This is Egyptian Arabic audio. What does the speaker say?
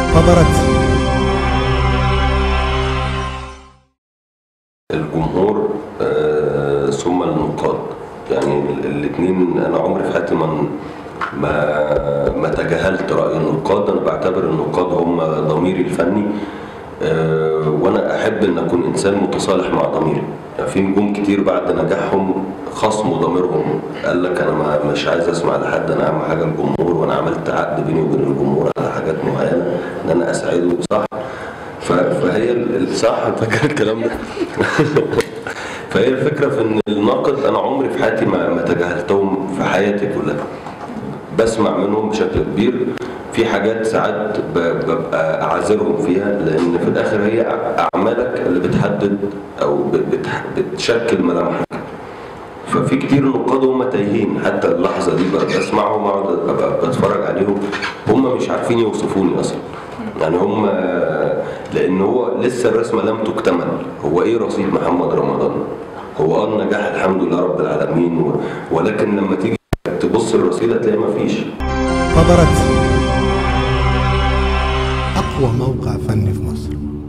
خبرت الجمهور آه، ثم النقاد يعني الاثنين انا عمري في حياتي ما ما ما تجاهلت راي النقاد انا بعتبر النقاد هم ضميري الفني آه، وانا احب ان اكون انسان متصالح مع ضميري يعني في نجوم كتير بعد نجاحهم خصموا ضميرهم قال لك انا ما مش عايز اسمع لحد انا اهم حاجه الجمهور وانا عملت عقد بيني وبين الجمهور على حاجات معينه ان انا اسعده صح ف- فهي ال- صح فاكر الكلام ده فهي الفكره في ان الناقد انا عمري في حياتي ما ما تجاهلتهم في حياتي كلها بسمع منهم بشكل كبير في حاجات ساعات ب- ببقى اعذرهم فيها لان في الاخر هي اعمالك اللي بتحدد او ب- بتح- بتشكل ملامحك ففي كتير نقاد هم تايهين حتى اللحظه دي بقى بسمعهم اقعد ابقى بتفرج عليهم هم مش عارفين يوصفوني اصلا يعني هم لان هو لسه الرسمه لم تكتمل هو ايه رصيد محمد رمضان هو اه نجاح الحمد لله رب العالمين و... ولكن لما تيجي تبص الرصيد هتلاقي مفيش خبرت أقوى موقع فني في مصر